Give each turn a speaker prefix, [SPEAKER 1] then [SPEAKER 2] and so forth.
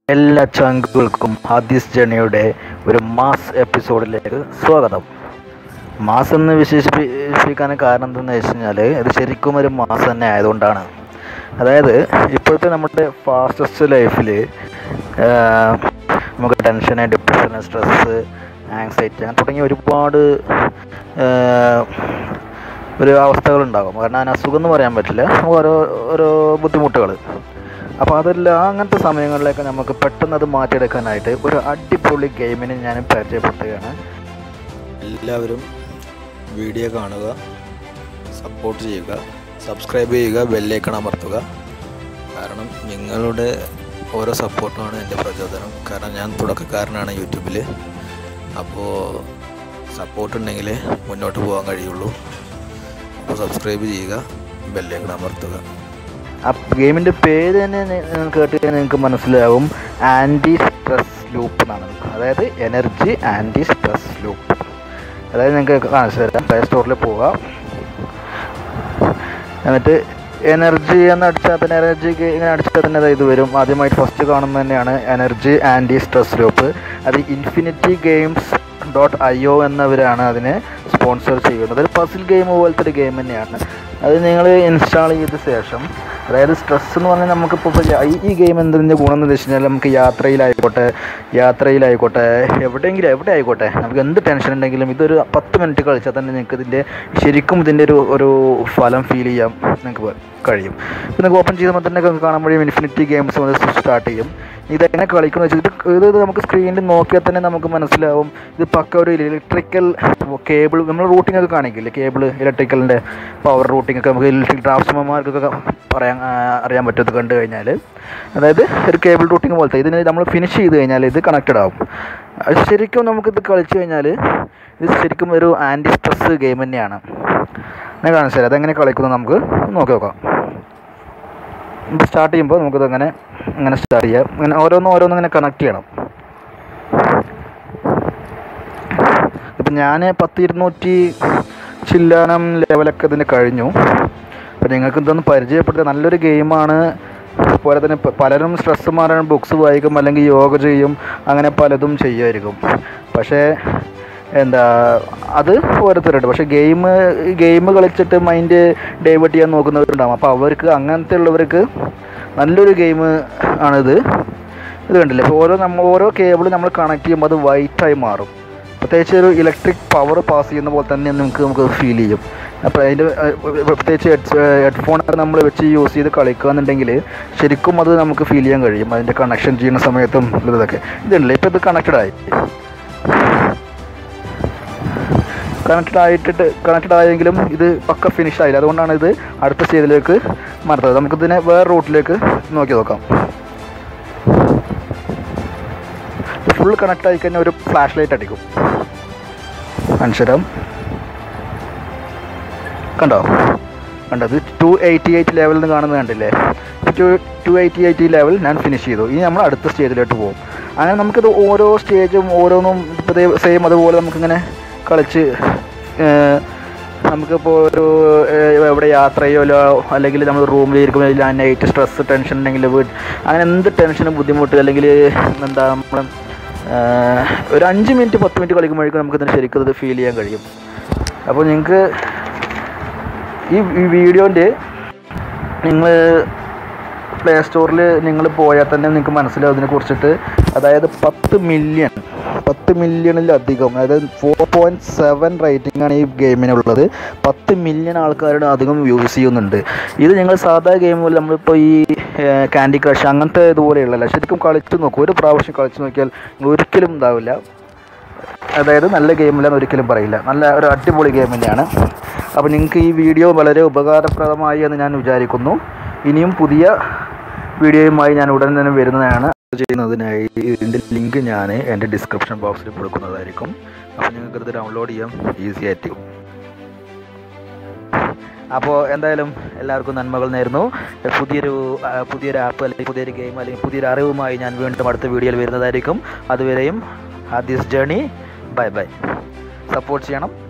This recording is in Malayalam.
[SPEAKER 1] എല്ലാ ചങ്കുകൾക്കും ഹാദിസ് ജേണിയുടെ ഒരു മാസ് എപ്പിസോഡിലേക്ക് സ്വാഗതം മാസ് എന്ന് വിശേഷിപ്പിക്കാൻ കാരണം എന്തെന്ന് വെച്ച് കഴിഞ്ഞാൽ ഇത് ശരിക്കും ഒരു മാസ് തന്നെ ആയതുകൊണ്ടാണ് അതായത് ഇപ്പോഴത്തെ നമ്മുടെ ഫാസ്റ്റസ്റ്റ് ലൈഫിൽ നമുക്ക് ടെൻഷന് ഡിപ്രഷന് സ്ട്രെസ്സ് ആങ്സൈറ്റി അങ്ങനെ തുടങ്ങിയ ഒരുപാട് ആ, ഒരു അവസ്ഥകളുണ്ടാകും കാരണം അതിന് അസുഖം എന്ന് പറയാൻ പറ്റില്ല നമുക്ക് ഓരോ ഓരോ ബുദ്ധിമുട്ടുകൾ അപ്പോൾ അതെല്ലാം അങ്ങനത്തെ സമയങ്ങളിലൊക്കെ നമുക്ക് പെട്ടെന്ന് അത് മാറ്റിയെടുക്കാനായിട്ട് ഒരു അടിപൊളി ഗെയിമിനെ ഞാൻ പരിചയപ്പെടുത്തുകയാണ്
[SPEAKER 2] എല്ലാവരും വീഡിയോ കാണുക സപ്പോർട്ട് ചെയ്യുക സബ്സ്ക്രൈബ് ചെയ്യുക ബെല്ലേക്കൺ അമർത്തുക കാരണം നിങ്ങളുടെ ഓരോ സപ്പോർട്ടുമാണ് എൻ്റെ പ്രചോദനം കാരണം ഞാൻ തുടക്കക്കാരനാണ് യൂട്യൂബിൽ അപ്പോൾ സപ്പോർട്ട് ഉണ്ടെങ്കിലേ മുന്നോട്ട് പോകാൻ കഴിയുള്ളൂ അപ്പോൾ സബ്സ്ക്രൈബ് ചെയ്യുക ബെല്ലേക്കൺ അമർത്തുക
[SPEAKER 1] ആ ഗെയിമിൻ്റെ പേര് തന്നെ നി- നിങ്ങൾക്ക് കേട്ട് കഴിഞ്ഞാൽ നിങ്ങൾക്ക് മനസ്സിലാവും ആൻറ്റി സ്ട്രെസ് ലൂപ്പ് എന്നാണ് അതായത് എനർജി ആൻറ്റി സ്ട്രെസ് ലൂപ്പ് അതായത് നിങ്ങൾക്ക് കാണിച്ചു തരാം പ്ലേ സ്റ്റോറിൽ പോവുക എന്നിട്ട് എനർജി എന്ന് അടിച്ചാൽ തന്നെ എനർജി ഇങ്ങനെ അടിച്ചാൽ തന്നെ ദാ ഇത് വരും ആദ്യമായിട്ട് ഫസ്റ്റ് കാണുന്നത് തന്നെയാണ് എനർജി ആൻറ്റി സ്ട്രെസ് ലൂപ്പ് അത് infinity games dot I O എന്നവരാണ് അതിനെ സ്പോൺസർ ചെയ്യുന്നത് ഒരു പസിൽ ഗെയിം പോലത്തെ ഒരു ഗെയിം തന്നെയാണ് അത് നിങ്ങൾ ഇൻസ്റ്റാൾ ചെയ്ത ശേഷം അതായത് സ്ട്രെസ് എന്ന് പറഞ്ഞാൽ നമുക്കിപ്പോൾ ഇപ്പോൾ ഈ ഈ ഗെയിം എന്തിൻ്റെ ഗുണം എന്ന് വെച്ച് കഴിഞ്ഞാൽ നമുക്ക് യാത്രയിലായിക്കോട്ടെ യാത്രയിലായിക്കോട്ടെ എവിടെയെങ്കിലും എവിടെ ആയിക്കോട്ടെ നമുക്ക് എന്ത് ടെൻഷൻ ഉണ്ടെങ്കിലും ഇതൊരു പത്ത് മിനിറ്റ് കളിച്ചാൽ തന്നെ നിങ്ങൾക്ക് ഇതിൻ്റെ ശരിക്കും ഇതിൻ്റെ ഒരു ഒരു ഫലം ഫീൽ ചെയ്യാൻ നിങ്ങൾക്ക് കഴിയും ഇപ്പം നിങ്ങൾക്ക് ഓപ്പൺ ചെയ്യുമ്പോൾ തന്നെ നിങ്ങൾക്ക് കാണാൻ കഴിയും ഇൻഫിനിറ്റി ഗെയിംസ് മുതൽ സ്റ്റാർട്ട് ചെയ്യും ഇതെങ്ങനെ കളിക്കുന്നു വെച്ചാൽ ഇത് ഇത് നമുക്ക് സ്ക്രീനിൽ നോക്കിയാൽ തന്നെ നമുക്ക് മനസ്സിലാവും ഇത് പക്ക ഒരു ഇലക്ട്രിക്കൽ കേബിൾ നമ്മൾ റൂട്ടിംഗ് ഒക്കെ കാണിക്കില്ലേ കേബിൾ ഇലക്ട്രിക്കലിൻ്റെ പവർ റൂട്ടിംഗ് ഒക്കെ നമുക്ക് ഇലക്ട്രിക് ഡ്രാഫ്റ്റ്സ്മാർക്കൊക്കെ പറയാൻ ആ, അറിയാൻ പറ്റും ഇത് കണ്ടു കഴിഞ്ഞാൽ അതായത് ഒരു കേബിൾ റൂട്ടിംഗ് പോലത്തെ ഇതിന് നമ്മൾ ഫിനിഷ് ചെയ്ത് കഴിഞ്ഞാൽ ഇത് കണക്റ്റഡ് ആവും അത് ശരിക്കും നമുക്കിത് കളിച്ചു കഴിഞ്ഞാൽ ഇത് ശരിക്കും ഒരു ആൻറ്റി സ്ട്രെസ് ഗെയിം തന്നെയാണ് ഞാൻ കാണിച്ചു തരാം അതെങ്ങനെ കളിക്കുന്നത് നമുക്ക് നോക്കി നോക്കാം ഇപ്പോൾ സ്റ്റാർട്ട് ചെയ്യുമ്പോൾ നമുക്കിത് അങ്ങനെ അങ്ങനെ സ്റ്റാർട്ട് ചെയ്യാം അങ്ങനെ ഓരോന്നും ഓരോന്നും ഇങ്ങനെ കണക്ട് ചെയ്യണം ഇപ്പം ഞാൻ പത്ത് ഇരുന്നൂറ്റി ചില്ലാനം ലെവലൊക്കെ ഇതിന് കഴിഞ്ഞു അപ്പോൾ നിങ്ങൾക്ക് ഇതൊന്ന് പരിചയപ്പെടുത്തുക നല്ലൊരു ഗെയിമാണ് പോലെ തന്നെ പ- പലരും സ്ട്രെസ് മാറാൻ ബുക്സ് വായിക്കും അല്ലെങ്കിൽ യോഗ ചെയ്യും അങ്ങനെ പലതും ചെയ്യുമായിരിക്കും പക്ഷേ എന്താ അത് ഓരോരുത്തരുണ്ട് പക്ഷേ ഗെയിം ഗെയിം കളിച്ചിട്ട് മൈൻഡ് ഡൈവേർട്ട് ചെയ്യാൻ നോക്കുന്നവരുണ്ടാകും അപ്പോൾ അവർക്ക് അങ്ങനത്തെ ഉള്ളവർക്ക് നല്ലൊരു ഗെയിം ആണിത് ഇത് കണ്ടില്ലേ ഇപ്പോൾ ഓരോ നമ്മൾ ഓരോ കേബിൾ നമ്മൾ കണക്ട് ചെയ്യുമ്പോൾ അത് വൈറ്റായി മാറും പ്രത്യേകിച്ച് ഒരു ഇലക്ട്രിക് പവർ പാസ് ചെയ്യുന്ന പോലെ തന്നെ നമുക്ക് നമുക്ക് ഫീൽ ചെയ്യും അപ്പോൾ അതിൻ്റെ ഏഹ്, പ്രത്യേകിച്ച് ഹെഡ്ഫോണൊക്കെ നമ്മൾ വെച്ച് യൂസ് ചെയ്ത് കളിക്കുകയെന്നുണ്ടെങ്കിൽ ശരിക്കും അത് നമുക്ക് ഫീൽ ചെയ്യാൻ കഴിയും അതിൻ്റെ കണക്ഷൻ ചെയ്യുന്ന സമയത്തും ഇതൊക്കെ ഇതുണ്ടല്ലേ ഇപ്പോൾ ഇത് കണക്റ്റഡ് ആയി കണക്റ്റഡ് ആയിട്ടിട്ട് കണക്റ്റഡ് ആയെങ്കിലും ഇത് പക്ക ഫിനിഷ് ആയില്ല അതുകൊണ്ടാണ് ഇത് അടുത്ത സ്റ്റേജിലേക്ക് മാറുന്നത് നമുക്കിതിനെ വേറെ റൂട്ടിലേക്ക് നോക്കി നോക്കാം ഫുൾ കണക്റ്റ് ആയി കഴിഞ്ഞാൽ ഒരു ഫ്ലാഷ് ലൈറ്റ് അടിക്കും മനുഷ്യരം കണ്ടോ കണ്ടോ ഇത് ടു എയ്റ്റി എയ്റ്റ് ലെവലിൽ നിന്ന് കാണുന്നത് കണ്ടില്ലേ two two eighty eight level ഞാൻ ഫിനിഷ് ചെയ്തു ഇനി നമ്മൾ അടുത്ത സ്റ്റേജിലോട്ട് പോകും അങ്ങനെ നമുക്കിത് ഓരോ സ്റ്റേജും ഓരോന്നും ഇപ്പോൾ സെയിം അതുപോലെ നമുക്കിങ്ങനെ കളിച്ച് ഏഹ്, നമുക്കിപ്പോൾ ഒരു ഏഹ്, എവിടെ യാത്ര ചെയ്യലോ അല്ലെങ്കിൽ നമ്മൾ റൂമിൽ ഇരിക്കുമ്പോൾ നൈറ്റ് സ്ട്രെസ് ടെൻഷൻ ഉണ്ടെങ്കിൽ വീട്ട് അങ്ങനെ എന്ത് ടെൻഷനും ബുദ്ധിമുട്ട് അല്ലെങ്കിൽ എന്താ നമ്മൾ ഒരു അഞ്ച് മിനിറ്റ് പത്ത് മിനിറ്റ് കളിക്കുമ്പോഴേക്കും നമുക്കിതിന് ശരിക്കും ഇത് ഫീൽ ചെയ്യാൻ കഴിയും അപ്പോൾ നിങ്ങൾക്ക് ഈ ഈ വീഡിയോൻ്റെ നിങ്ങൾ പ്ലേ സ്റ്റോറിൽ നിങ്ങൾ പോയാൽ തന്നെ നിങ്ങൾക്ക് മനസ്സിലാവും ഇതിനെ കുറിച്ചിട്ട് അതായത് പത്ത് മില്യൺ പത്ത് മില്യണിലധികം അതായത് ഫോർ പോയിൻറ്റ് സെവൻ റേറ്റിംഗ് ആണ് ഈ ഗെയിമിനുള്ളത് പത്ത് മില്യൺ ആൾക്കാരുടെ അധികം യൂസ് ചെയ്യുന്നുണ്ട് ഇത് നിങ്ങൾ സാധാ ഗെയിം പോലെ നമ്മളിപ്പോൾ ഈ ക്യാൻഡി ക്രഷ് അങ്ങനത്തെ ഇതുപോലെയുള്ളതല്ല ശരിക്കും കളിച്ച് നോക്കും ഒരു പ്രാവശ്യം കളിച്ച് നോക്കിയാൽ ഒരിക്കലും ഉണ്ടാവില്ല അതായത് നല്ല ഗെയിമില്ലെന്ന് ഒരിക്കലും പറയില്ല നല്ല ഒരു അടിപൊളി ഗെയിം തന്നെയാണ് അപ്പോൾ നിങ്ങൾക്ക് ഈ വീഡിയോ വളരെ ഉപകാരപ്രദമായി എന്ന് ഞാൻ വിചാരിക്കുന്നു ഇനിയും പുതിയ വീഡിയോയുമായി ഞാൻ ഉടൻ തന്നെ വരുന്നതാണ് ചെയ്യുന്നതിനായി ഇതിൻ്റെ ലിങ്ക് ഞാൻ എൻ്റെ ഡിസ്ക്രിപ്ഷൻ ബോക്സിൽ കൊടുക്കുന്നതായിരിക്കും അപ്പോൾ നിങ്ങൾക്കത് ഡൗൺലോഡ് ചെയ്യാം ഈസി ആയിട്ട് അപ്പോൾ എന്തായാലും എല്ലാവർക്കും നന്മകൾ നേരുന്നു പുതിയൊരു ആ, പുതിയൊരു ആപ്പ് അല്ലെങ്കിൽ പുതിയൊരു ഗെയിം അല്ലെങ്കിൽ പുതിയൊരു അറിവുമായി ഞാൻ വീണ്ടും അടുത്ത വീഡിയോയിൽ വരുന്നതായിരിക്കും അതുവരെയും Hades journey bye bye support ചെയ്യണം